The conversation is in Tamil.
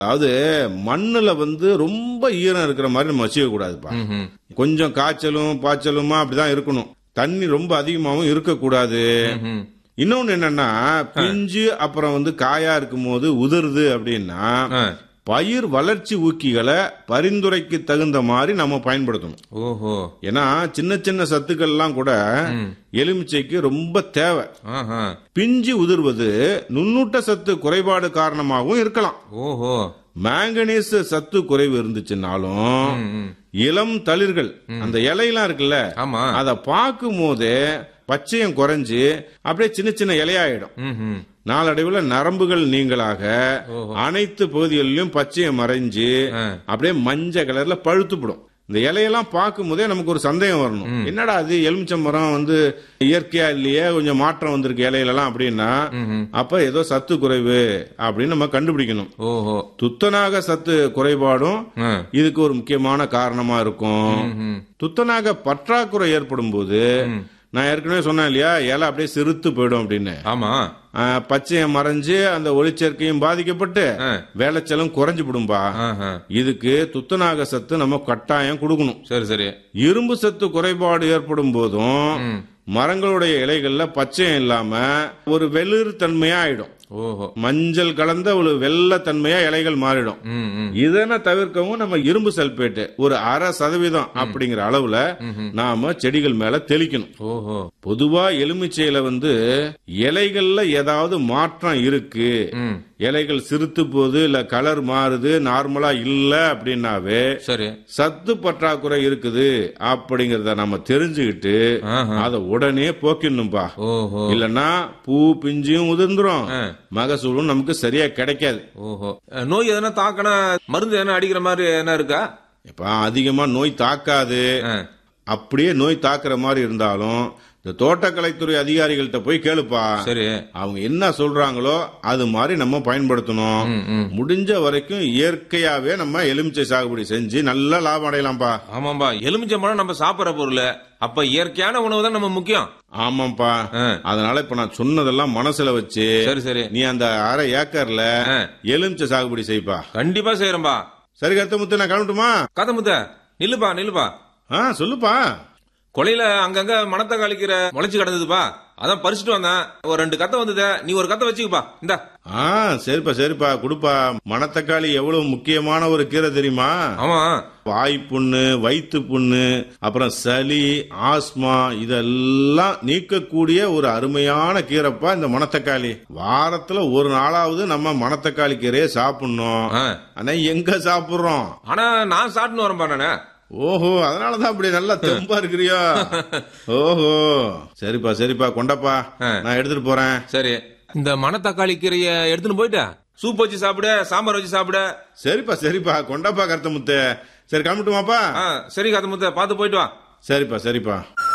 அதாவது மண்ணுல வந்து ரொம்ப ஈரம் இருக்கிற மாதிரி நம்ம வச்சுக்க கூடாதுப்பா ம்ஹும். கொஞ்சம் காய்ச்சலும் பாய்ச்சலுமா அப்படிதான் இருக்கணும் தண்ணி ரொம்ப அதிகமாகவும் இருக்கக்கூடாது ம்ஹும். இன்னொன்னு என்னன்னா பிஞ்சு அப்புறம் வந்து காயா இருக்கும் போது உதிருது அப்படின்னா ஆ. பயிர் வளர்ச்சி ஊக்கிகளை பரிந்துரைக்கு தகுந்த மாதிரி நம்ம பயன்படுத்தணும் ஓஹோ ஏன்னா சின்ன சின்ன சத்துக்கள்லாம் கூட எலுமிச்சைக்கு ரொம்ப தேவை ஆஹா. பிஞ்சு உதிர்வது நுண்ணூட்ட சத்து குறைபாடு காரணமாகவும் இருக்கலாம் ஓஹோ மேங்கனீஸ் சத்து குறைவு இருந்துச்சுன்னாலும் ம், ம். இளம் தளிர்கள் அந்த இலையெல்லாம் இருக்குல்ல ஆமா அத பார்க்கும் போதே பச்சையம் குறைஞ்சு அப்படியே சின்ன சின்ன இலையாயிடும் ம்ஹும். நாளடைவுல நரம்புகள் நீங்களாக அனைத்து பகுதிகளிலும் பச்சையம் மறைஞ்சு ஆ. அப்படியே மஞ்சள் கலர்ல பழுத்துப்படும் இந்த இலையெல்லாம் பார்க்கும் போதே நமக்கு ஒரு சந்தேகம் வரணும் என்னடா அது எலுமிச்சம் மரம் வந்து இயற்கையா இல்லையே கொஞ்சம் மாற்றம் வந்திருக்கு இலையிலலாம் அப்படின்னா ம்ஹும். அப்ப ஏதோ சத்து குறைவு அப்படின்னு நம்ம கண்டுபிடிக்கணும் ஓஹோ துத்தநாக சத்து குறைபாடும் ஆ. இதுக்கு ஒரு முக்கியமான காரணமா இருக்கும் ம்ஹும். துத்தநாக பற்றாக்குறை ஏற்படும் போது நான் ஏற்கனவே சொன்னேன் இல்லையா இலை அப்படியே சிறுத்து போயிடும் அப்படின்னு ஆமா ஆஹ், பச்சையம் மறைஞ்சு அந்த ஒளிச்சேர்க்கையும் பாதிக்கப்பட்டு ஆ. வேலைச்சலும் குறைஞ்சு விடும்பா ஆஹா. இதுக்கு துத்தநாக சத்து நம்ம கட்டாயம் கொடுக்கணும் சரி சரி இரும்பு சத்து குறைபாடு ஏற்படும் போதும் மரங்களுடைய இலைகள்ல பச்சையம் இல்லாம ஒரு வெளிர் தன்மையா ஆயிடும் ஓஹோ மஞ்சள் கலந்த ஒரு வெள்ளத்தன்மையா இலைகள் மாறிடும் ம் ம் இதனை தவிர்க்கவும் நம்ம இரும்பு சல்பேட் ஒரு அரை சதவீதம் அப்படிங்கிற அளவுல நாம செடிகள் மேல தெளிக்கணும் ஓஹோ பொதுவா எலுமிச்சையில வந்து இலைகள்ல ஏதாவது மாற்றம் இருக்கு ம் இலைகள் சிறுத்து போகுது இல்ல கலர் மாறுது நார்மலா இல்ல அப்படின்னாவே சரி சத்து பற்றாக்குறை இருக்குது அப்படிங்கறத நம்ம தெரிஞ்சுக்கிட்டு ஆஹா. அதை உடனே போக்கிடணும்பா ஓஹோ இல்லன்னா பூ பிஞ்சும் உதிர்ந்துரும் ஆ. மகசூலும் நமக்கு சரியா கிடைக்காது ஓஹோ அஹ், நோய் எதனா தாக்கனா மருந்து எதனா அடிக்கிற மாதிரி என்ன இருக்கா இப்ப அதிகமா நோய் தாக்காது ஆ. அப்படியே நோய் தாக்குற மாதிரி இருந்தாலும் இந்த தோட்டக்கலைத்துறை அதிகாரிகள்ட்ட போய் கேளுப்பா சரி அவங்க என்ன சொல்றாங்களோ அது மாதிரி நம்ம பயன்படுத்தணும் ம், ம். முடிஞ்ச வரைக்கும் இயற்கையாவே நம்ம எலுமிச்சை சாகுபடி செஞ்சு நல்ல லாபம் அடையலாம்ப்பா ஆமாம்பா எலுமிச்சம்பழம் நம்ம சாப்பிடுற பொருள் அப்ப இயற்கையான உணவு தான் நம்ம முக்கியம் ஆமாப்பா ஆ. அதனால இப்ப நான் சொன்னதெல்லாம் மனசுல வச்சு சரி சரி நீ அந்த அரை ஏக்கர்ல ஆ. எலுமிச்சை சாகுபடி செய்ப்பா கண்டிப்பா செய்யறேன்பா சரி கருத்தமுத்து நான் கிளம்பட்டுமா கதமுத்த நில்லுப்பா நில்லுப்பா ஆ சொல்லுப்பா கொலையில அங்கங்க மணத்தை கழிக்கிற முளைச்சு கிடந்ததுப்பா அதான் பறிச்சுட்டு வந்தேன் ஒரு ரெண்டு கத்தை வந்தது நீ ஒரு கத்தை வச்சுக்கப்பா இந்தா ஆ சரிப்பா சரிப்பா கொடுப்பா மணத்தக்காளி எவ்வளவு முக்கியமான ஒரு கீரை தெரியுமா ஆமா வாய் புண்ணு வயிற்று புண்ணு அப்புறம் சளி ஆஸ்மா இதெல்லாம் நீக்கக்கூடிய ஒரு அருமையான கீரைப்பா இந்த மணத்தக்காளி வாரத்துல ஒரு நாளாவது நம்ம மணத்தக்காளி கீரையை சாப்பிடணும் ஆ. ஆனா எங்க சாப்பிடுறோம் ஆனா நான் சாப்பிட்டுன்னு வரேன்பா நானு ஓஹோ அதனாலதான் அப்படி நல்லா தெம்பா இருக்கிறியா ஓஹோ சரிப்பா சரிப்பா கொண்டப்பா ஆ. நான் எடுத்துட்டு போறேன் சரி இந்த மணத்தக்காளி கீரைய எடுத்துன்னு போயிட்டா சூப் வச்சு சாப்பிடு சாம்பார் வச்சு சாப்பிடு சரிப்பா சரிப்பா கொண்டப்பா கருத்தமுத்து சரி கிளம்பட்டுமாப்பா ஆ, சரி கதமுத்த பார்த்து போயிட்டு வா சரிப்பா சரிப்பா